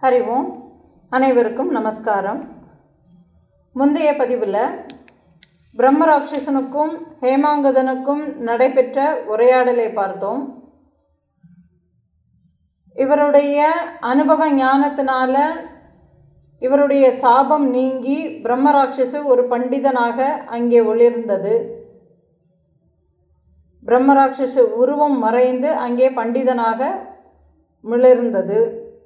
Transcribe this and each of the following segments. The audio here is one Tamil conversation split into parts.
ஹரி ஓம் அனைவருக்கும் நமஸ்காரம் முந்தைய பதிவில் பிரம்மராட்சசனுக்கும் ஹேமாங்கதனுக்கும் நடைபெற்ற உரையாடலை பார்த்தோம் இவருடைய அனுபவ ஞானத்தினால இவருடைய சாபம் நீங்கி பிரம்மராட்சசு ஒரு பண்டிதனாக அங்கே ஒளிர்ந்தது பிரம்மராட்சசு உருவம் மறைந்து அங்கே பண்டிதனாக மிளிர்ந்தது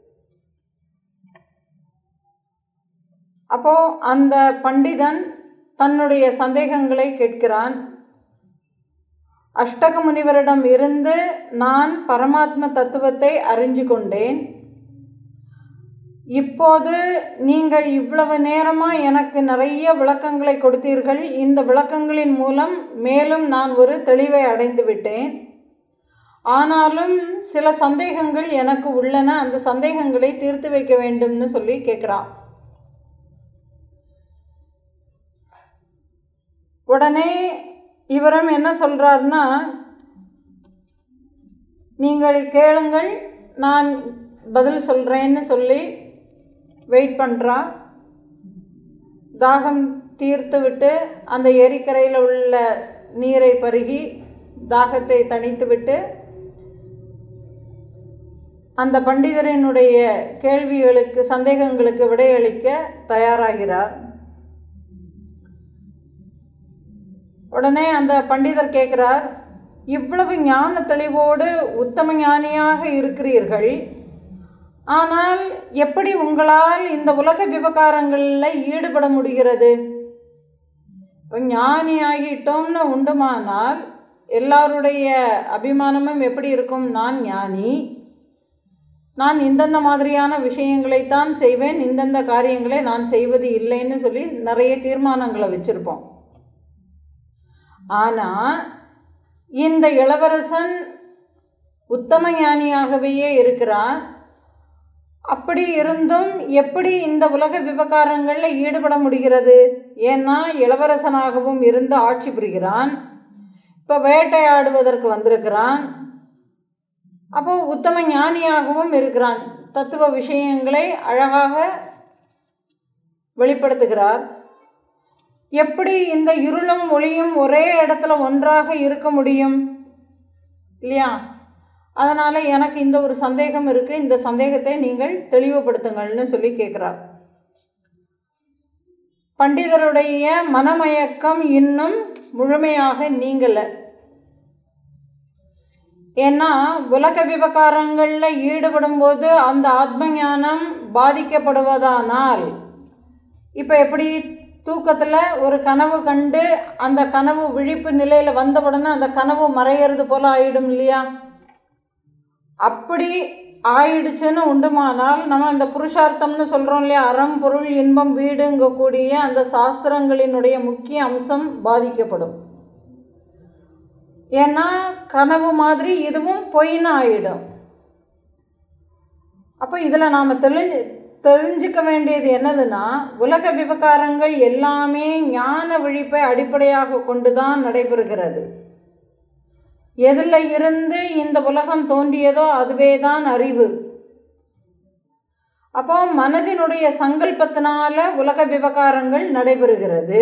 அப்போ அந்த பண்டிதன் தன்னுடைய சந்தேகங்களை கேட்கிறான் அஷ்டக முனிவரிடம் இருந்து நான் பரமாத்ம தத்துவத்தை அறிஞ்சு கொண்டேன் இப்போது நீங்கள் இவ்வளவு நேரமா எனக்கு நிறைய விளக்கங்களை கொடுத்தீர்கள் இந்த விளக்கங்களின் மூலம் மேலும் நான் ஒரு தெளிவை அடைந்து விட்டேன் ஆனாலும் சில சந்தேகங்கள் எனக்கு உள்ளன அந்த சந்தேகங்களை தீர்த்து வைக்க வேண்டும்னு சொல்லி கேட்குறான் உடனே இவரும் என்ன சொல்றாருன்னா நீங்கள் கேளுங்கள் நான் பதில் சொல்கிறேன்னு சொல்லி வெயிட் பண்ணுறா தாகம் தீர்த்து விட்டு அந்த ஏரிக்கரையில் உள்ள நீரை பருகி தாகத்தை தணித்து விட்டு அந்த பண்டிதரினுடைய கேள்விகளுக்கு சந்தேகங்களுக்கு விடையளிக்க தயாராகிறார் உடனே அந்த பண்டிதர் கேட்குறார் இவ்வளவு ஞான தெளிவோடு உத்தம ஞானியாக இருக்கிறீர்கள் ஆனால் எப்படி உங்களால் இந்த உலக விவகாரங்களில் ஈடுபட முடிகிறது இப்போ ஞானி ஆகிட்டோம்னு உண்டுமானால் எல்லாருடைய அபிமானமும் எப்படி இருக்கும் நான் ஞானி நான் இந்தந்த மாதிரியான விஷயங்களைத்தான் செய்வேன் இந்தந்த காரியங்களை நான் செய்வது இல்லைன்னு சொல்லி நிறைய தீர்மானங்களை வச்சுருப்போம் ஆனால் இந்த இளவரசன் உத்தம ஞானியாகவே இருக்கிறான் அப்படி இருந்தும் எப்படி இந்த உலக விவகாரங்களில் ஈடுபட முடிகிறது ஏன்னா இளவரசனாகவும் இருந்து ஆட்சி புரிகிறான் இப்போ வேட்டையாடுவதற்கு வந்திருக்கிறான் அப்போ உத்தம ஞானியாகவும் இருக்கிறான் தத்துவ விஷயங்களை அழகாக வெளிப்படுத்துகிறார் எப்படி இந்த இருளும் ஒளியும் ஒரே இடத்துல ஒன்றாக இருக்க முடியும் இல்லையா அதனால் எனக்கு இந்த ஒரு சந்தேகம் இருக்குது இந்த சந்தேகத்தை நீங்கள் தெளிவுபடுத்துங்கள்னு சொல்லி கேட்குறார் பண்டிதருடைய மனமயக்கம் இன்னும் முழுமையாக நீங்கலை ஏன்னா உலக விவகாரங்களில் ஈடுபடும் போது அந்த ஆத்ம ஞானம் பாதிக்கப்படுவதானால் இப்போ எப்படி தூக்கத்தில் ஒரு கனவு கண்டு அந்த கனவு விழிப்பு நிலையில் வந்த உடனே அந்த கனவு மறையிறது போல் ஆயிடும் இல்லையா அப்படி ஆயிடுச்சுன்னு உண்டுமானால் நம்ம அந்த புருஷார்த்தம்னு சொல்கிறோம் இல்லையா அறம் பொருள் இன்பம் வீடுங்கக்கூடிய அந்த சாஸ்திரங்களினுடைய முக்கிய அம்சம் பாதிக்கப்படும் ஏன்னா கனவு மாதிரி இதுவும் பொய்ன்னு ஆயிடும் அப்போ இதில் நாம் தெளிஞ்சு தெரிஞ்சுக்க வேண்டியது என்னதுன்னா உலக விவகாரங்கள் எல்லாமே ஞான விழிப்பை அடிப்படையாக கொண்டு தான் நடைபெறுகிறது எதில் இருந்து இந்த உலகம் தோன்றியதோ அதுவே தான் அறிவு அப்போ மனதினுடைய சங்கல்பத்தினால உலக விவகாரங்கள் நடைபெறுகிறது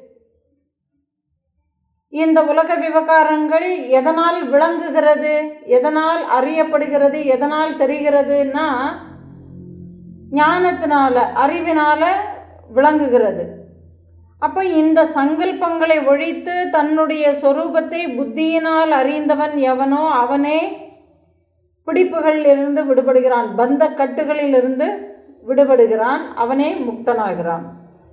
இந்த உலக விவகாரங்கள் எதனால் விளங்குகிறது எதனால் அறியப்படுகிறது எதனால் தெரிகிறதுனா ஞானத்தினால அறிவினால விளங்குகிறது அப்போ இந்த சங்கல்பங்களை ஒழித்து தன்னுடைய சொரூபத்தை புத்தியினால் அறிந்தவன் எவனோ அவனே பிடிப்புகளிலிருந்து விடுபடுகிறான் பந்த கட்டுகளிலிருந்து விடுபடுகிறான் அவனே முக்தனாகிறான்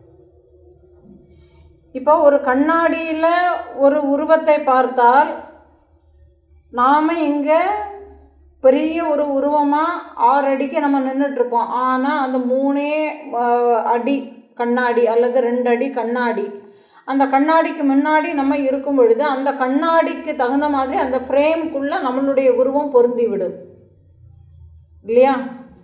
இப்போ ஒரு கண்ணாடியில் ஒரு உருவத்தை பார்த்தால் நாம் இங்கே பெரிய ஒரு உருவமாக ஆறு அடிக்கு நம்ம நின்றுட்டுருப்போம் ஆனால் அந்த மூணே அடி கண்ணாடி அல்லது ரெண்டு அடி கண்ணாடி அந்த கண்ணாடிக்கு முன்னாடி நம்ம இருக்கும் பொழுது அந்த கண்ணாடிக்கு தகுந்த மாதிரி அந்த ஃப்ரேம்குள்ளே நம்மளுடைய உருவம் பொருந்தி விடும் இல்லையா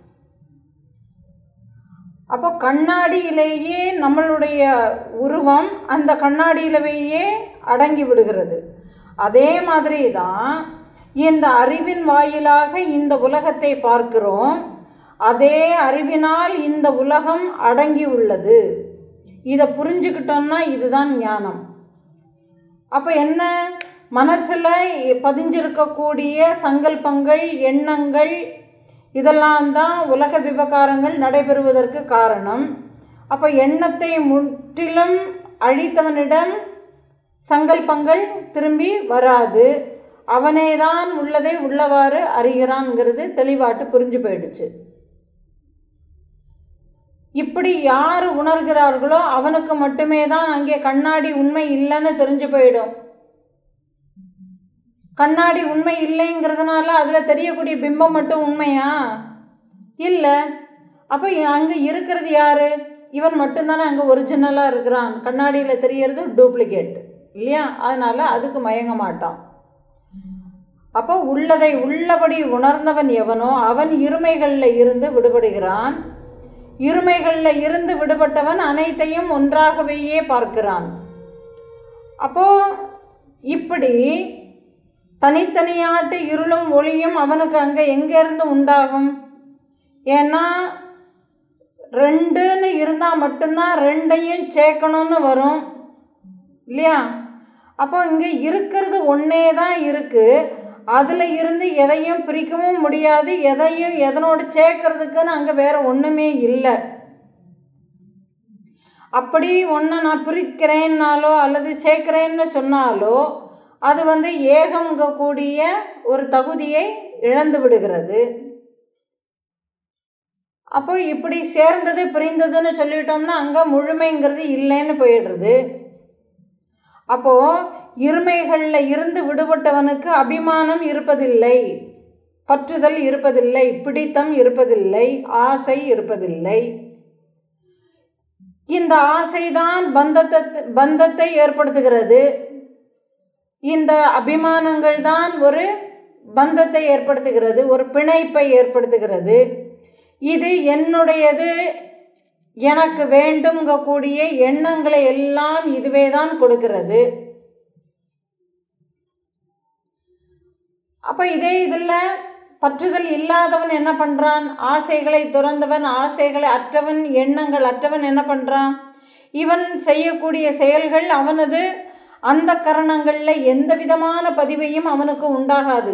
அப்போ கண்ணாடியிலேயே நம்மளுடைய உருவம் அந்த கண்ணாடியிலேயே அடங்கி விடுகிறது அதே மாதிரி தான் இந்த அறிவின் வாயிலாக இந்த உலகத்தை பார்க்கிறோம் அதே அறிவினால் இந்த உலகம் அடங்கி உள்ளது இதை புரிஞ்சுக்கிட்டோம்னா இதுதான் ஞானம் அப்போ என்ன மனசில் பதிஞ்சிருக்கக்கூடிய சங்கல்பங்கள் எண்ணங்கள் இதெல்லாம் தான் உலக விவகாரங்கள் நடைபெறுவதற்கு காரணம் அப்போ எண்ணத்தை முற்றிலும் அழித்தவனிடம் சங்கல்பங்கள் திரும்பி வராது அவனே தான் உள்ளதை உள்ளவாறு அறிகிறான்ங்கிறது தெளிவாட்டு புரிஞ்சு போயிடுச்சு இப்படி யார் உணர்கிறார்களோ அவனுக்கு மட்டுமே தான் அங்கே கண்ணாடி உண்மை இல்லைன்னு தெரிஞ்சு போயிடும் கண்ணாடி உண்மை இல்லைங்கிறதுனால அதில் தெரியக்கூடிய பிம்பம் மட்டும் உண்மையா இல்லை அப்போ அங்கே இருக்கிறது யாரு இவன் மட்டும்தானே அங்கே ஒரிஜினலாக இருக்கிறான் கண்ணாடியில் தெரியறது டூப்ளிகேட் இல்லையா அதனால் அதுக்கு மயங்க மாட்டான் அப்போ உள்ளதை உள்ளபடி உணர்ந்தவன் எவனோ அவன் இருமைகளில் இருந்து விடுபடுகிறான் இருமைகளில் இருந்து விடுபட்டவன் அனைத்தையும் ஒன்றாகவேயே பார்க்கிறான் அப்போ இப்படி தனித்தனியாட்டு இருளும் ஒளியும் அவனுக்கு அங்கே எங்கேருந்து உண்டாகும் ஏன்னா ரெண்டுன்னு இருந்தால் மட்டும்தான் ரெண்டையும் சேர்க்கணும்னு வரும் இல்லையா அப்போ இங்கே இருக்கிறது ஒன்றே தான் இருக்குது அதில் இருந்து எதையும் பிரிக்கவும் முடியாது எதையும் எதனோடு சேர்க்கறதுக்குன்னு அங்கே வேற ஒன்றுமே இல்லை அப்படி ஒன்றை நான் பிரிக்கிறேன்னாலோ அல்லது சேர்க்கிறேன்னு சொன்னாலோ அது வந்து ஏகங்கக்கூடிய ஒரு தகுதியை இழந்து விடுகிறது அப்போ இப்படி சேர்ந்தது பிரிந்ததுன்னு சொல்லிட்டோம்னா அங்கே முழுமைங்கிறது இல்லைன்னு போயிடுறது அப்போ இருமைகளில் இருந்து விடுபட்டவனுக்கு அபிமானம் இருப்பதில்லை பற்றுதல் இருப்பதில்லை பிடித்தம் இருப்பதில்லை ஆசை இருப்பதில்லை இந்த ஆசைதான் பந்தத்தை பந்தத்தை ஏற்படுத்துகிறது இந்த அபிமானங்கள் தான் ஒரு பந்தத்தை ஏற்படுத்துகிறது ஒரு பிணைப்பை ஏற்படுத்துகிறது இது என்னுடையது எனக்கு வேண்டும்ங்கக்கூடிய எண்ணங்களை எல்லாம் இதுவே தான் கொடுக்கிறது அப்போ இதே இதில் பற்றுதல் இல்லாதவன் என்ன பண்ணுறான் ஆசைகளை துறந்தவன் ஆசைகளை அற்றவன் எண்ணங்கள் அற்றவன் என்ன பண்ணுறான் இவன் செய்யக்கூடிய செயல்கள் அவனது அந்த கரணங்களில் எந்த விதமான பதிவையும் அவனுக்கு உண்டாகாது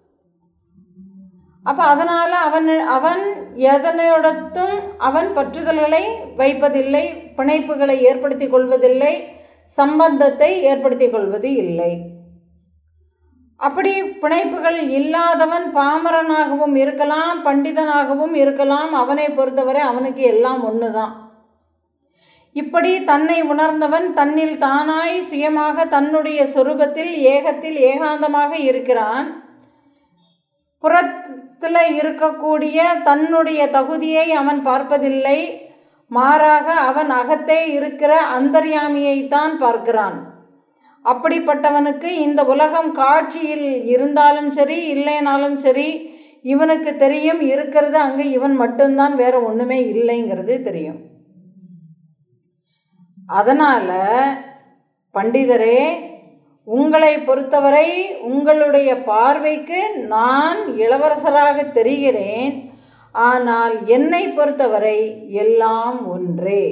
அப்போ அதனால் அவன் அவன் எதனோடத்தும் அவன் பற்றுதல்களை வைப்பதில்லை பிணைப்புகளை ஏற்படுத்தி கொள்வதில்லை சம்பந்தத்தை ஏற்படுத்தி கொள்வது இல்லை அப்படி பிணைப்புகள் இல்லாதவன் பாமரனாகவும் இருக்கலாம் பண்டிதனாகவும் இருக்கலாம் அவனை பொறுத்தவரை அவனுக்கு எல்லாம் ஒன்று தான் இப்படி தன்னை உணர்ந்தவன் தன்னில் தானாய் சுயமாக தன்னுடைய சொரூபத்தில் ஏகத்தில் ஏகாந்தமாக இருக்கிறான் புறத்தில் இருக்கக்கூடிய தன்னுடைய தகுதியை அவன் பார்ப்பதில்லை மாறாக அவன் அகத்தே இருக்கிற அந்தர்யாமியைத்தான் பார்க்கிறான் அப்படிப்பட்டவனுக்கு இந்த உலகம் காட்சியில் இருந்தாலும் சரி இல்லைனாலும் சரி இவனுக்கு தெரியும் இருக்கிறது அங்கே இவன் மட்டும்தான் வேற ஒன்றுமே இல்லைங்கிறது தெரியும் அதனால் பண்டிதரே உங்களை பொறுத்தவரை உங்களுடைய பார்வைக்கு நான் இளவரசராக தெரிகிறேன் ஆனால் என்னை பொறுத்தவரை எல்லாம் ஒன்றே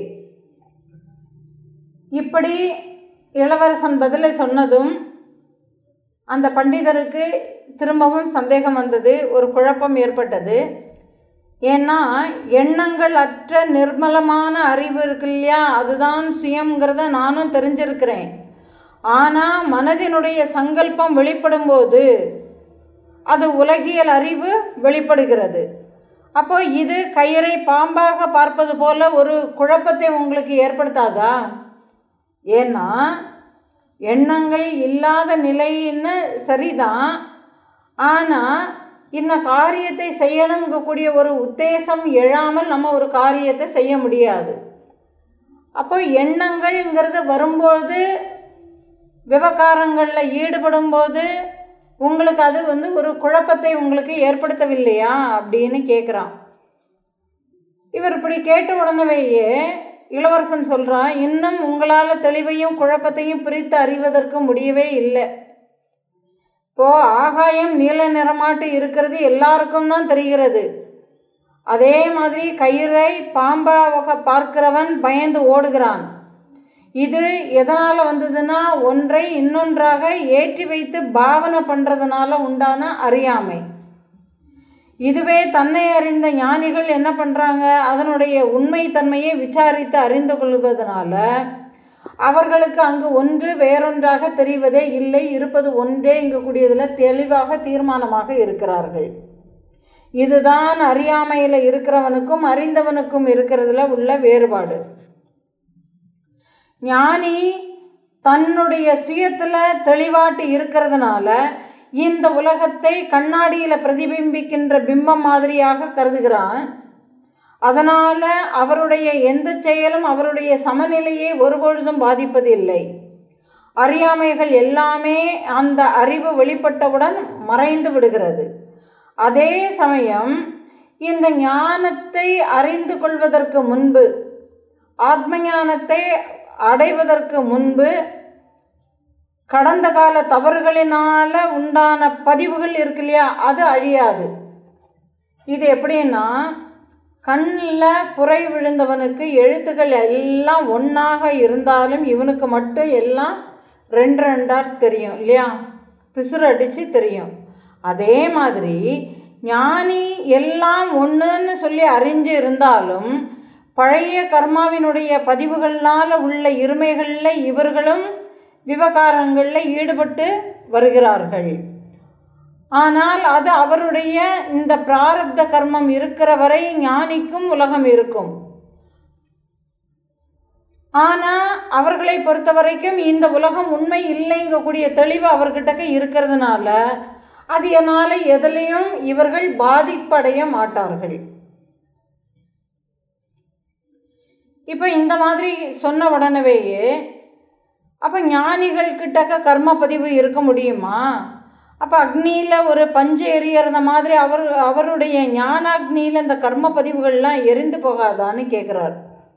இப்படி இளவரசன் பதிலை சொன்னதும் அந்த பண்டிதருக்கு திரும்பவும் சந்தேகம் வந்தது ஒரு குழப்பம் ஏற்பட்டது ஏன்னா எண்ணங்கள் அற்ற நிர்மலமான அறிவு இருக்கு இல்லையா அதுதான் சுயங்கிறத நானும் தெரிஞ்சிருக்கிறேன் ஆனால் மனதினுடைய சங்கல்பம் வெளிப்படும்போது அது உலகியல் அறிவு வெளிப்படுகிறது அப்போ இது கயிறை பாம்பாக பார்ப்பது போல ஒரு குழப்பத்தை உங்களுக்கு ஏற்படுத்தாதா ஏன்னா எண்ணங்கள் இல்லாத நிலைன்னு சரிதான் ஆனால் இந்த காரியத்தை செய்யணுங்கக்கூடிய ஒரு உத்தேசம் எழாமல் நம்ம ஒரு காரியத்தை செய்ய முடியாது அப்போ எண்ணங்கள்ங்கிறது வரும்போது விவகாரங்களில் ஈடுபடும்போது உங்களுக்கு அது வந்து ஒரு குழப்பத்தை உங்களுக்கு ஏற்படுத்தவில்லையா அப்படின்னு கேட்குறான் இவர் இப்படி கேட்ட உடனேயே இளவரசன் சொல்கிறான் இன்னும் உங்களால் தெளிவையும் குழப்பத்தையும் பிரித்து அறிவதற்கு முடியவே இல்லை இப்போ ஆகாயம் நீல நிறமாட்டு இருக்கிறது எல்லாருக்கும் தான் தெரிகிறது அதே மாதிரி கயிறை பாம்பாக பார்க்கிறவன் பயந்து ஓடுகிறான் இது எதனால் வந்ததுன்னா ஒன்றை இன்னொன்றாக ஏற்றி வைத்து பாவனை பண்ணுறதுனால உண்டான அறியாமை இதுவே தன்னை அறிந்த ஞானிகள் என்ன பண்ணுறாங்க அதனுடைய உண்மை தன்மையை விசாரித்து அறிந்து கொள்வதனால அவர்களுக்கு அங்கு ஒன்று வேறொன்றாக தெரிவதே இல்லை இருப்பது ஒன்றே இங்கு கூடியதில் தெளிவாக தீர்மானமாக இருக்கிறார்கள் இதுதான் அறியாமையில் இருக்கிறவனுக்கும் அறிந்தவனுக்கும் இருக்கிறதுல உள்ள வேறுபாடு ஞானி தன்னுடைய சுயத்தில் தெளிவாட்டு இருக்கிறதுனால இந்த உலகத்தை கண்ணாடியில் பிரதிபிம்பிக்கின்ற பிம்பம் மாதிரியாக கருதுகிறான் அதனால் அவருடைய எந்த செயலும் அவருடைய சமநிலையை ஒருபொழுதும் பாதிப்பதில்லை அறியாமைகள் எல்லாமே அந்த அறிவு வெளிப்பட்டவுடன் மறைந்து விடுகிறது அதே சமயம் இந்த ஞானத்தை அறிந்து கொள்வதற்கு முன்பு ஆத்ம ஞானத்தை அடைவதற்கு முன்பு கடந்த கால தவறுகளினால உண்டான பதிவுகள் இருக்கு இல்லையா அது அழியாது இது எப்படின்னா கண்ணில் புரை விழுந்தவனுக்கு எழுத்துக்கள் எல்லாம் ஒன்றாக இருந்தாலும் இவனுக்கு மட்டும் எல்லாம் ரெண்டு ரெண்டாக தெரியும் இல்லையா பிசுறு அடித்து தெரியும் அதே மாதிரி ஞானி எல்லாம் ஒன்றுன்னு சொல்லி அறிஞ்சு இருந்தாலும் பழைய கர்மாவினுடைய பதிவுகளால் உள்ள இருமைகளில் இவர்களும் விவகாரங்களில் ஈடுபட்டு வருகிறார்கள் ஆனால் அது அவருடைய இந்த பிராரப்த கர்மம் இருக்கிற வரை ஞானிக்கும் உலகம் இருக்கும் ஆனால் அவர்களை பொறுத்த வரைக்கும் இந்த உலகம் உண்மை இல்லைங்கக்கூடிய தெளிவு அவர்கிட்டக்க இருக்கிறதுனால அது என்னால் எதுலேயும் இவர்கள் பாதிப்படைய மாட்டார்கள் இப்போ இந்த மாதிரி சொன்ன உடனேயே அப்போ ஞானிகள் கிட்டக்க கர்ம பதிவு இருக்க முடியுமா அப்போ அக்னியில் ஒரு பஞ்சு எரியறத மாதிரி அவர் அவருடைய ஞானாக்னியில் இந்த கர்ம பதிவுகள்லாம் எரிந்து போகாதான்னு கேட்குறார்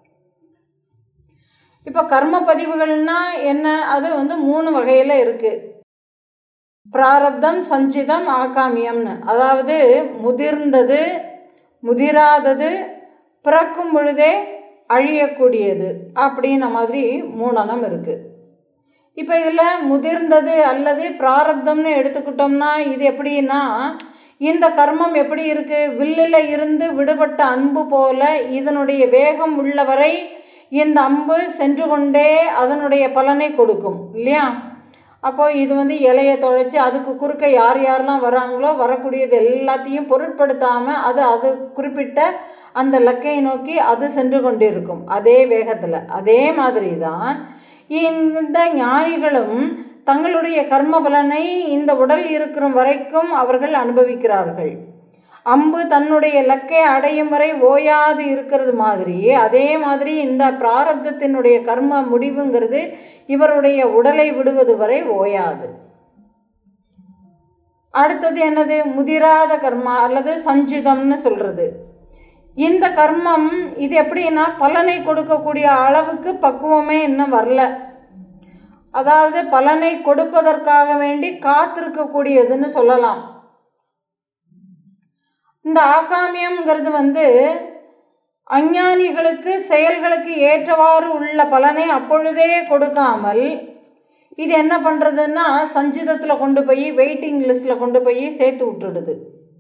இப்போ கர்ம பதிவுகள்னா என்ன அது வந்து மூணு வகையில் இருக்குது பிராரப்தம் சஞ்சிதம் ஆகாமியம்னு அதாவது முதிர்ந்தது முதிராதது பிறக்கும் பொழுதே அழியக்கூடியது அப்படின்ன மாதிரி மூணனம் இருக்குது இப்போ இதில் முதிர்ந்தது அல்லது பிராரப்தம்னு எடுத்துக்கிட்டோம்னா இது எப்படின்னா இந்த கர்மம் எப்படி இருக்குது வில்லில் இருந்து விடுபட்ட அன்பு போல இதனுடைய வேகம் உள்ளவரை இந்த அம்பு சென்று கொண்டே அதனுடைய பலனை கொடுக்கும் இல்லையா அப்போ இது வந்து இலையை தொலைச்சி அதுக்கு குறுக்க யார் யாரெல்லாம் வராங்களோ வரக்கூடியது எல்லாத்தையும் பொருட்படுத்தாமல் அது அது குறிப்பிட்ட அந்த லக்கையை நோக்கி அது சென்று கொண்டிருக்கும் அதே வேகத்தில் அதே மாதிரி தான் இந்த ஞானிகளும் தங்களுடைய கர்ம பலனை இந்த உடல் இருக்கிற வரைக்கும் அவர்கள் அனுபவிக்கிறார்கள் அம்பு தன்னுடைய லக்கை அடையும் வரை ஓயாது இருக்கிறது மாதிரி அதே மாதிரி இந்த பிராரப்தத்தினுடைய கர்ம முடிவுங்கிறது இவருடைய உடலை விடுவது வரை ஓயாது அடுத்தது என்னது முதிராத கர்மா அல்லது சஞ்சிதம்னு சொல்றது இந்த கர்மம் இது எப்படின்னா பலனை கொடுக்கக்கூடிய அளவுக்கு பக்குவமே இன்னும் வரல அதாவது பலனை கொடுப்பதற்காக வேண்டி காத்திருக்கக்கூடியதுன்னு சொல்லலாம் இந்த ஆகாமியம்ங்கிறது வந்து அஞ்ஞானிகளுக்கு செயல்களுக்கு ஏற்றவாறு உள்ள பலனை அப்பொழுதே கொடுக்காமல் இது என்ன பண்ணுறதுன்னா சஞ்சிதத்தில் கொண்டு போய் வெயிட்டிங் லிஸ்ட்டில் கொண்டு போய் சேர்த்து விட்டுடுது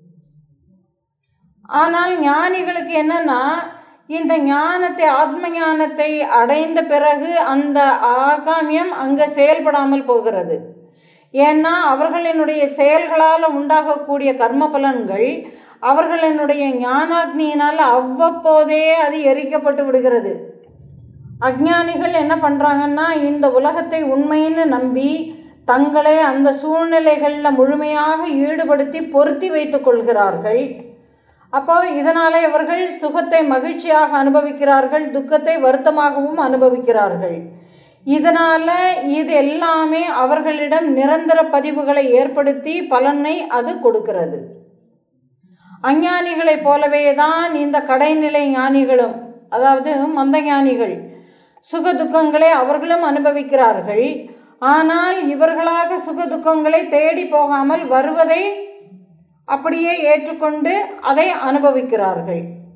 ஆனால் ஞானிகளுக்கு என்னன்னா இந்த ஞானத்தை ஆத்ம ஞானத்தை அடைந்த பிறகு அந்த ஆகாமியம் அங்கே செயல்படாமல் போகிறது ஏன்னா அவர்களினுடைய செயல்களால் உண்டாகக்கூடிய கர்ம பலன்கள் அவர்களினுடைய ஞானாக்னியினால் அவ்வப்போதே அது எரிக்கப்பட்டு விடுகிறது அஜ்ஞானிகள் என்ன பண்ணுறாங்கன்னா இந்த உலகத்தை உண்மைன்னு நம்பி தங்களை அந்த சூழ்நிலைகளில் முழுமையாக ஈடுபடுத்தி பொருத்தி வைத்துக் கொள்கிறார்கள் அப்போ இதனாலே இவர்கள் சுகத்தை மகிழ்ச்சியாக அனுபவிக்கிறார்கள் துக்கத்தை வருத்தமாகவும் அனுபவிக்கிறார்கள் இதனால் இது எல்லாமே அவர்களிடம் நிரந்தர பதிவுகளை ஏற்படுத்தி பலனை அது கொடுக்கிறது அஞ்ஞானிகளைப் போலவே தான் இந்த கடைநிலை ஞானிகளும் அதாவது மந்த ஞானிகள் சுக துக்கங்களை அவர்களும் அனுபவிக்கிறார்கள் ஆனால் இவர்களாக சுக துக்கங்களை தேடி போகாமல் வருவதை அப்படியே ஏற்றுக்கொண்டு அதை அனுபவிக்கிறார்கள்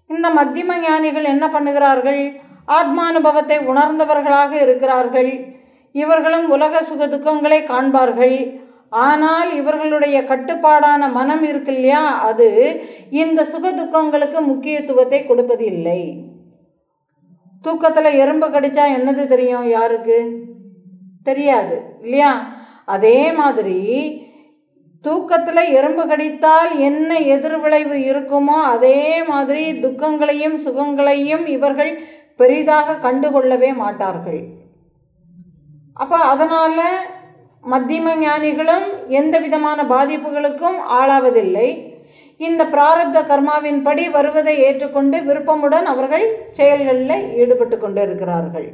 இந்த மத்தியம ஞானிகள் என்ன பண்ணுகிறார்கள் ஆத்மானுபவத்தை உணர்ந்தவர்களாக இருக்கிறார்கள் இவர்களும் உலக சுக துக்கங்களை காண்பார்கள் ஆனால் இவர்களுடைய கட்டுப்பாடான மனம் இருக்கு இல்லையா அது இந்த சுக துக்கங்களுக்கு முக்கியத்துவத்தை கொடுப்பது இல்லை தூக்கத்தில் எறும்பு கடிச்சா என்னது தெரியும் யாருக்கு தெரியாது இல்லையா அதே மாதிரி தூக்கத்தில் எறும்பு கடித்தால் என்ன எதிர்விளைவு இருக்குமோ அதே மாதிரி துக்கங்களையும் சுகங்களையும் இவர்கள் பெரிதாக கண்டுகொள்ளவே மாட்டார்கள் அப்போ அதனால் மத்தியம ஞானிகளும் எந்த விதமான பாதிப்புகளுக்கும் ஆளாவதில்லை இந்த பிராரப்த கர்மாவின்படி வருவதை ஏற்றுக்கொண்டு விருப்பமுடன் அவர்கள் செயல்களில் ஈடுபட்டு கொண்டு இருக்கிறார்கள்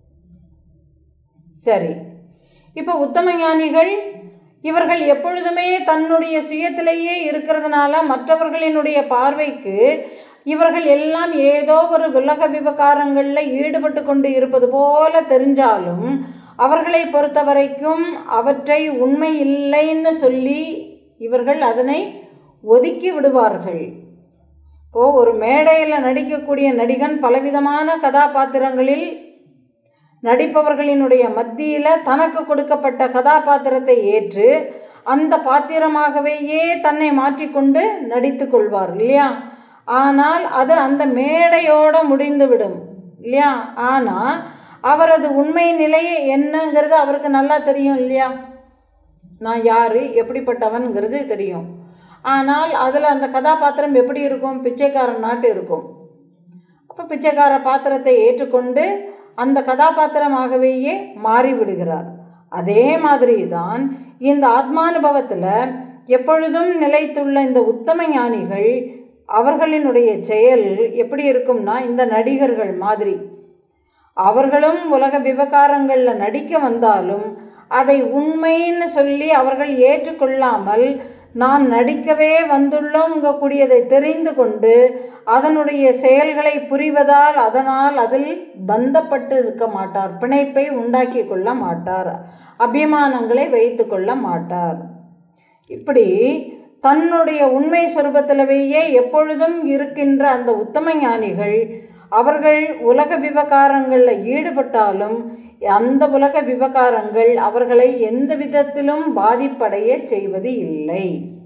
சரி இப்போ உத்தம ஞானிகள் இவர்கள் எப்பொழுதுமே தன்னுடைய சுயத்திலேயே இருக்கிறதுனால மற்றவர்களினுடைய பார்வைக்கு இவர்கள் எல்லாம் ஏதோ ஒரு உலக விவகாரங்களில் ஈடுபட்டு கொண்டு இருப்பது போல தெரிஞ்சாலும் அவர்களை பொறுத்த வரைக்கும் அவற்றை உண்மை இல்லைன்னு சொல்லி இவர்கள் அதனை ஒதுக்கி விடுவார்கள் இப்போ ஒரு மேடையில் நடிக்கக்கூடிய நடிகன் பலவிதமான கதாபாத்திரங்களில் நடிப்பவர்களினுடைய மத்தியில் தனக்கு கொடுக்கப்பட்ட கதாபாத்திரத்தை ஏற்று அந்த பாத்திரமாகவேயே தன்னை மாற்றிக்கொண்டு நடித்து கொள்வார் இல்லையா ஆனால் அது அந்த மேடையோடு முடிந்துவிடும் இல்லையா ஆனால் அவரது உண்மை நிலையை என்னங்கிறது அவருக்கு நல்லா தெரியும் இல்லையா நான் யார் எப்படிப்பட்டவன்கிறது தெரியும் ஆனால் அதில் அந்த கதாபாத்திரம் எப்படி இருக்கும் பிச்சைக்காரன் நாட்டு இருக்கும் அப்போ பிச்சைக்கார பாத்திரத்தை ஏற்றுக்கொண்டு அந்த கதாபாத்திரமாகவேயே மாறிவிடுகிறார் அதே மாதிரி தான் இந்த ஆத்மானுபவத்தில் எப்பொழுதும் நிலைத்துள்ள இந்த உத்தம ஞானிகள் அவர்களினுடைய செயல் எப்படி இருக்கும்னா இந்த நடிகர்கள் மாதிரி அவர்களும் உலக விவகாரங்களில் நடிக்க வந்தாலும் அதை உண்மைன்னு சொல்லி அவர்கள் ஏற்றுக்கொள்ளாமல் நாம் நடிக்கவே வந்துள்ளோங்க கூடியதை தெரிந்து கொண்டு அதனுடைய செயல்களை புரிவதால் அதனால் அதில் பந்தப்பட்டு இருக்க மாட்டார் பிணைப்பை உண்டாக்கி கொள்ள மாட்டார் அபிமானங்களை வைத்து கொள்ள மாட்டார் இப்படி தன்னுடைய உண்மை சொரூபத்திலவேயே எப்பொழுதும் இருக்கின்ற அந்த உத்தம ஞானிகள் அவர்கள் உலக விவகாரங்களில் ஈடுபட்டாலும் அந்த உலக விவகாரங்கள் அவர்களை எந்த விதத்திலும் பாதிப்படைய செய்வது இல்லை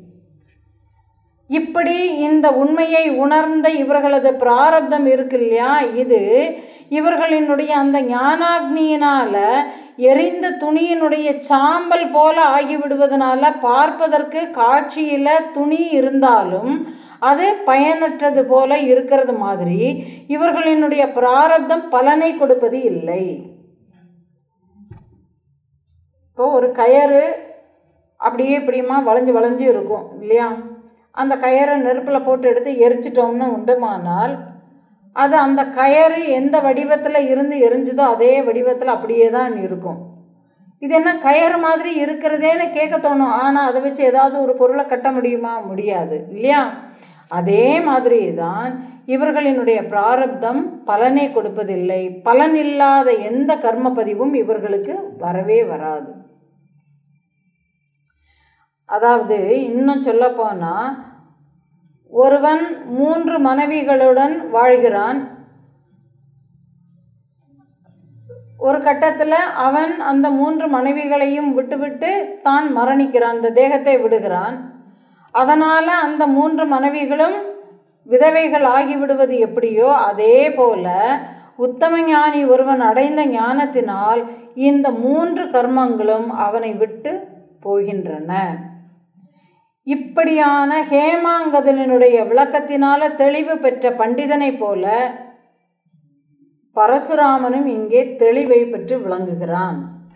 இப்படி இந்த உண்மையை உணர்ந்த இவர்களது பிராரப்தம் இருக்கு இல்லையா இது இவர்களினுடைய அந்த ஞானாக்னியினால எரிந்த துணியினுடைய சாம்பல் போல ஆகிவிடுவதனால பார்ப்பதற்கு காட்சியில துணி இருந்தாலும் அது பயனற்றது போல இருக்கிறது மாதிரி இவர்களினுடைய பிராரப்தம் பலனை கொடுப்பது இல்லை இப்போ ஒரு கயறு அப்படியே இப்படியுமா வளைஞ்சு வளைஞ்சு இருக்கும் இல்லையா அந்த கயரை நெருப்பில் போட்டு எடுத்து எரிச்சிட்டோம்னு உண்டுமானால் அது அந்த கயறு எந்த வடிவத்தில் இருந்து எரிஞ்சுதோ அதே வடிவத்தில் அப்படியே தான் இருக்கும் இது என்ன கயறு மாதிரி இருக்கிறதேன்னு கேட்க தோணும் ஆனால் அதை வச்சு ஏதாவது ஒரு பொருளை கட்ட முடியுமா முடியாது இல்லையா அதே மாதிரி தான் இவர்களினுடைய பிராரப்தம் பலனை கொடுப்பதில்லை பலன் இல்லாத எந்த கர்ம பதிவும் இவர்களுக்கு வரவே வராது அதாவது இன்னும் சொல்ல போனால் ஒருவன் மூன்று மனைவிகளுடன் வாழ்கிறான் ஒரு கட்டத்தில் அவன் அந்த மூன்று மனைவிகளையும் விட்டுவிட்டு தான் மரணிக்கிறான் இந்த தேகத்தை விடுகிறான் அதனால் அந்த மூன்று மனைவிகளும் விதவைகள் ஆகிவிடுவது எப்படியோ அதே போல உத்தம ஞானி ஒருவன் அடைந்த ஞானத்தினால் இந்த மூன்று கர்மங்களும் அவனை விட்டு போகின்றன இப்படியான ஹேமாங்கதலினுடைய விளக்கத்தினால தெளிவு பெற்ற பண்டிதனை போல பரசுராமனும் இங்கே தெளிவை பெற்று விளங்குகிறான்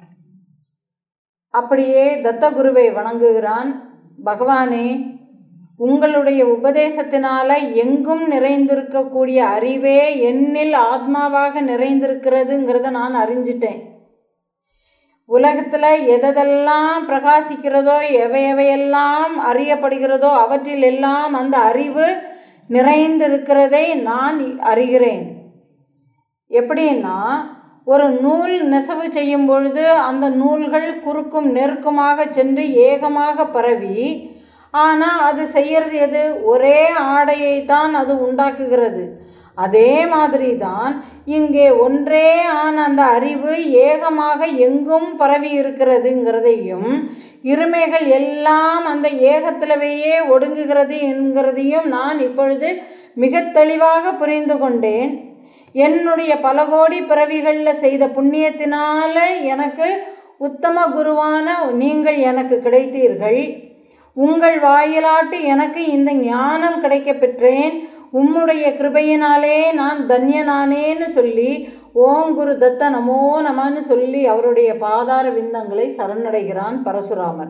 அப்படியே தத்தகுருவை வணங்குகிறான் பகவானே உங்களுடைய உபதேசத்தினால எங்கும் நிறைந்திருக்கக்கூடிய அறிவே என்னில் ஆத்மாவாக நிறைந்திருக்கிறதுங்கிறத நான் அறிஞ்சிட்டேன் உலகத்தில் எதெல்லாம் பிரகாசிக்கிறதோ எவை எவையெல்லாம் அறியப்படுகிறதோ அவற்றில் எல்லாம் அந்த அறிவு நிறைந்திருக்கிறதை நான் அறிகிறேன் எப்படின்னா ஒரு நூல் நெசவு செய்யும் பொழுது அந்த நூல்கள் குறுக்கும் நெருக்குமாக சென்று ஏகமாக பரவி ஆனால் அது செய்யறது எது ஒரே ஆடையை தான் அது உண்டாக்குகிறது அதே மாதிரி தான் இங்கே ஒன்றே ஆன அந்த அறிவு ஏகமாக எங்கும் பரவி இருக்கிறதுங்கிறதையும் இருமைகள் எல்லாம் அந்த ஏகத்திலவையே ஒடுங்குகிறது என்கிறதையும் நான் இப்பொழுது மிக தெளிவாக புரிந்து கொண்டேன் என்னுடைய பல கோடி பிறவிகளில் செய்த புண்ணியத்தினால எனக்கு உத்தம குருவான நீங்கள் எனக்கு கிடைத்தீர்கள் உங்கள் வாயிலாட்டு எனக்கு இந்த ஞானம் கிடைக்க பெற்றேன் உம்முடைய கிருபையினாலே நான் தன்யனானேன்னு சொல்லி ஓம் குரு தத்த நமோ நமன்னு சொல்லி அவருடைய பாதார விந்தங்களை சரணடைகிறான் பரசுராமர்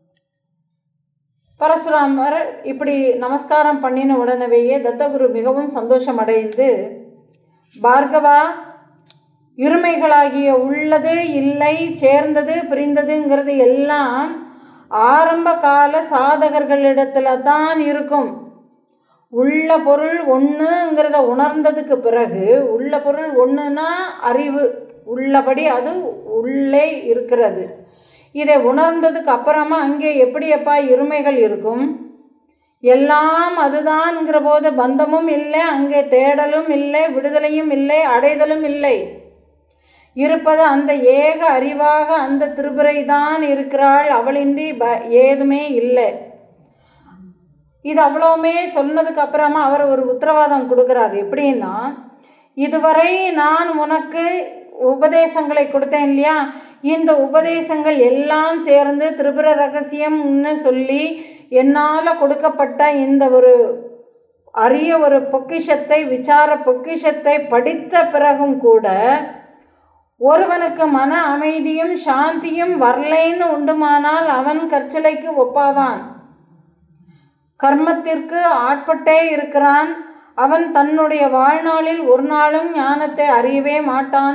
பரசுராமர் இப்படி நமஸ்காரம் பண்ணின உடனேயே தத்தகுரு மிகவும் சந்தோஷம் அடைந்து பார்கவா இருமைகளாகிய உள்ளது இல்லை சேர்ந்தது பிரிந்ததுங்கிறது எல்லாம் ஆரம்ப கால சாதகர்களிடத்துல தான் இருக்கும் உள்ள பொருள் ஒன்றுங்கிறத உணர்ந்ததுக்கு பிறகு உள்ள பொருள் ஒன்றுனா அறிவு உள்ளபடி அது உள்ளே இருக்கிறது இதை உணர்ந்ததுக்கு அப்புறமா அங்கே எப்படியப்பா இருமைகள் இருக்கும் எல்லாம் அதுதான்ங்கிற போது பந்தமும் இல்லை அங்கே தேடலும் இல்லை விடுதலையும் இல்லை அடைதலும் இல்லை இருப்பது அந்த ஏக அறிவாக அந்த திருபுரை தான் இருக்கிறாள் அவளின்றி ப ஏதுமே இல்லை இது அவ்வளவுமே சொன்னதுக்கு அப்புறமா அவர் ஒரு உத்தரவாதம் கொடுக்குறார் எப்படின்னா இதுவரை நான் உனக்கு உபதேசங்களை கொடுத்தேன் இல்லையா இந்த உபதேசங்கள் எல்லாம் சேர்ந்து திரிபுர ரகசியம்னு சொல்லி என்னால் கொடுக்கப்பட்ட இந்த ஒரு அரிய ஒரு பொக்கிஷத்தை விசார பொக்கிஷத்தை படித்த பிறகும் கூட ஒருவனுக்கு மன அமைதியும் சாந்தியும் வரலைன்னு உண்டுமானால் அவன் கற்சிலைக்கு ஒப்பாவான் கர்மத்திற்கு ஆட்பட்டே இருக்கிறான் அவன் தன்னுடைய வாழ்நாளில் ஒரு நாளும் ஞானத்தை அறியவே மாட்டான்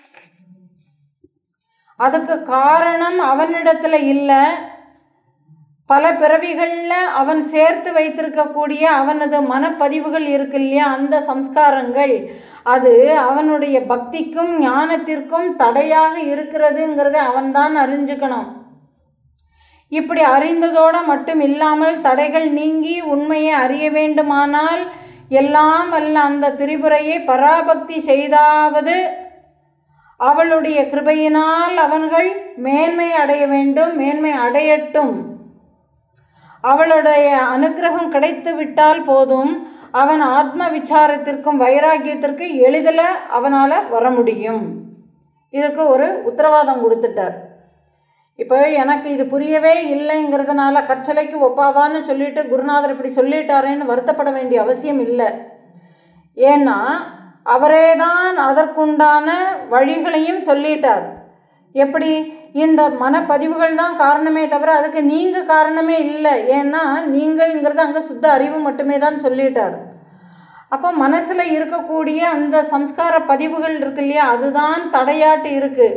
அதுக்கு காரணம் அவனிடத்துல இல்லை பல பிறவிகளில் அவன் சேர்த்து வைத்திருக்கக்கூடிய அவனது மனப்பதிவுகள் இருக்கு இல்லையா அந்த சம்ஸ்காரங்கள் அது அவனுடைய பக்திக்கும் ஞானத்திற்கும் தடையாக இருக்கிறதுங்கிறத அவன்தான் அறிஞ்சுக்கணும் இப்படி அறிந்ததோடு மட்டும் இல்லாமல் தடைகள் நீங்கி உண்மையை அறிய வேண்டுமானால் எல்லாம் வல்ல அந்த திரிபுரையை பராபக்தி செய்தாவது அவளுடைய கிருபையினால் அவன்கள் மேன்மை அடைய வேண்டும் மேன்மை அடையட்டும் அவளுடைய அனுகிரகம் கிடைத்து விட்டால் போதும் அவன் ஆத்ம விசாரத்திற்கும் வைராகியத்திற்கு எளிதில் அவனால் வர முடியும் இதுக்கு ஒரு உத்தரவாதம் கொடுத்துட்டார் இப்போ எனக்கு இது புரியவே இல்லைங்கிறதுனால கற்சலைக்கு ஒப்பாவான்னு சொல்லிட்டு குருநாதர் இப்படி சொல்லிட்டாரேன்னு வருத்தப்பட வேண்டிய அவசியம் இல்லை ஏன்னா அவரே தான் அதற்குண்டான வழிகளையும் சொல்லிட்டார் எப்படி இந்த மனப்பதிவுகள் தான் காரணமே தவிர அதுக்கு நீங்கள் காரணமே இல்லை ஏன்னா நீங்கள்ங்கிறது அங்கே சுத்த அறிவு மட்டுமே தான் சொல்லிட்டார் அப்போ மனசில் இருக்கக்கூடிய அந்த சம்ஸ்கார பதிவுகள் இருக்கு இல்லையா அதுதான் தடையாட்டு இருக்கு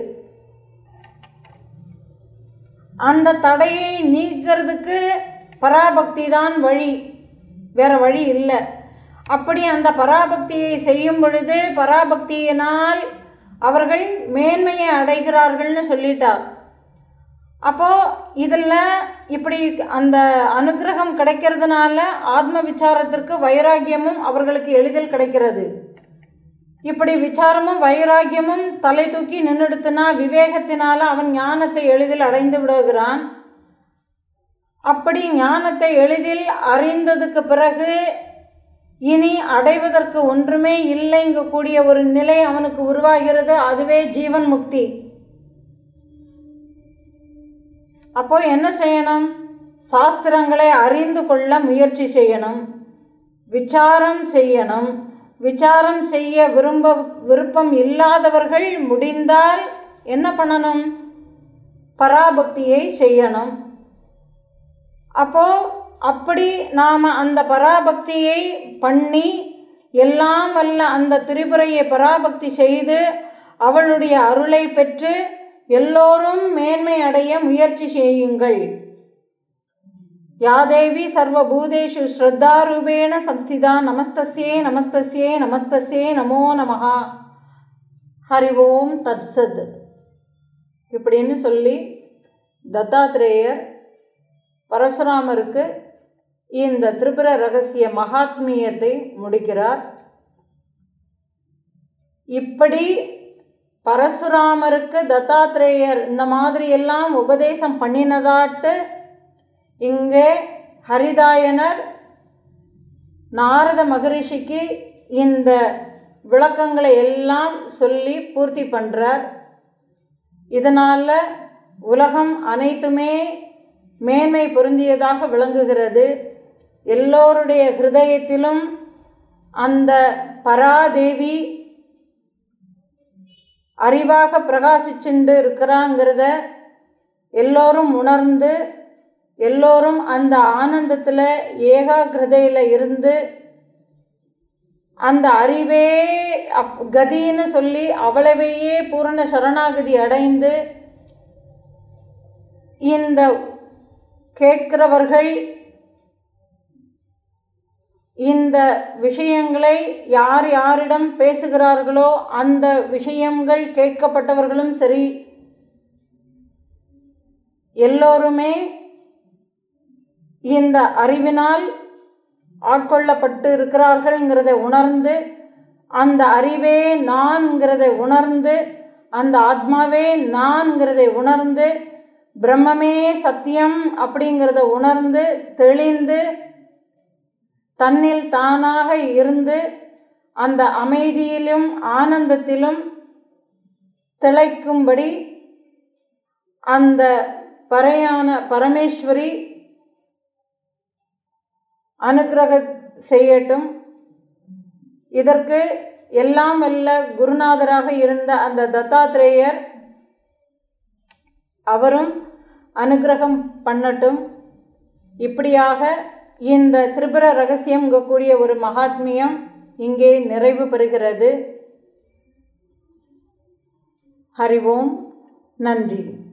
அந்த தடையை நீக்கிறதுக்கு பராபக்தி தான் வழி வேற வழி இல்லை அப்படி அந்த பராபக்தியை செய்யும் பொழுது பராபக்தியினால் அவர்கள் மேன்மையை அடைகிறார்கள்னு சொல்லிட்டார் அப்போ இதில் இப்படி அந்த அனுகிரகம் கிடைக்கிறதுனால ஆத்ம விசாரத்திற்கு வைராக்கியமும் அவர்களுக்கு எளிதில் கிடைக்கிறது இப்படி விசாரமும் வைராக்கியமும் தலை தூக்கி நின்றுடுத்துனா விவேகத்தினால அவன் ஞானத்தை எளிதில் அடைந்து விடுகிறான் அப்படி ஞானத்தை எளிதில் அறிந்ததுக்கு பிறகு இனி அடைவதற்கு ஒன்றுமே இல்லைங்க கூடிய ஒரு நிலை அவனுக்கு உருவாகிறது அதுவே ஜீவன் முக்தி அப்போ என்ன செய்யணும் சாஸ்திரங்களை அறிந்து கொள்ள முயற்சி செய்யணும் விசாரம் செய்யணும் விசாரம் செய்ய விரும்ப விருப்பம் இல்லாதவர்கள் முடிந்தால் என்ன பண்ணணும் பராபக்தியை செய்யணும் அப்போ அப்படி நாம் அந்த பராபக்தியை பண்ணி எல்லாம் வல்ல அந்த திரிபுரையை பராபக்தி செய்து அவளுடைய அருளை பெற்று எல்லோரும் மேன்மை அடைய முயற்சி செய்யுங்கள் யாதேவி சர்வபூதேஷு ஸ்ரத்தாரூபேண சம்ஸ்திதா நமஸ்தஸ்யே நமஸ்தஸ்யே நமஸ்தஸ்யே நமோ நமஹா ஹரி ஓம் தத்சத் இப்படின்னு சொல்லி தத்தாத்ரேயர் பரசுராமருக்கு இந்த திரிபுர ரகசிய மகாத்மியத்தை முடிக்கிறார் இப்படி பரசுராமருக்கு தத்தாத்திரேயர் இந்த மாதிரி எல்லாம் உபதேசம் பண்ணினதாட்டு இங்கே ஹரிதாயனர் நாரத மகரிஷிக்கு இந்த விளக்கங்களை எல்லாம் சொல்லி பூர்த்தி பண்ணுறார் இதனால் உலகம் அனைத்துமே மேன்மை பொருந்தியதாக விளங்குகிறது எல்லோருடைய ஹிருதயத்திலும் அந்த பராதேவி அறிவாக பிரகாசிச்சுண்டு இருக்கிறாங்கிறத எல்லோரும் உணர்ந்து எல்லோரும் அந்த ஆனந்தத்தில் ஏகாகிரதையில் இருந்து அந்த அறிவே அப் கதின்னு சொல்லி அவளவையே பூரண சரணாகதி அடைந்து இந்த கேட்கிறவர்கள் இந்த விஷயங்களை யார் யாரிடம் பேசுகிறார்களோ அந்த விஷயங்கள் கேட்கப்பட்டவர்களும் சரி எல்லோருமே இந்த அறிவினால் ஆட்கொள்ளப்பட்டு இருக்கிறார்கள்ங்கிறத உணர்ந்து அந்த அறிவே நான்கிறதை உணர்ந்து அந்த ஆத்மாவே நான்கிறதை உணர்ந்து பிரம்மமே சத்தியம் அப்படிங்கிறத உணர்ந்து தெளிந்து தன்னில் தானாக இருந்து அந்த அமைதியிலும் ஆனந்தத்திலும் திளைக்கும்படி அந்த பறையான பரமேஸ்வரி அனுக்கிரக செய்யட்டும் இதற்கு எல்லாம் வல்ல குருநாதராக இருந்த அந்த தத்தாத்திரேயர் அவரும் அனுக்கிரகம் பண்ணட்டும் இப்படியாக இந்த திரிபுர ரகசியம் கூடிய ஒரு மகாத்மியம் இங்கே நிறைவு பெறுகிறது ஹரி ஓம் நன்றி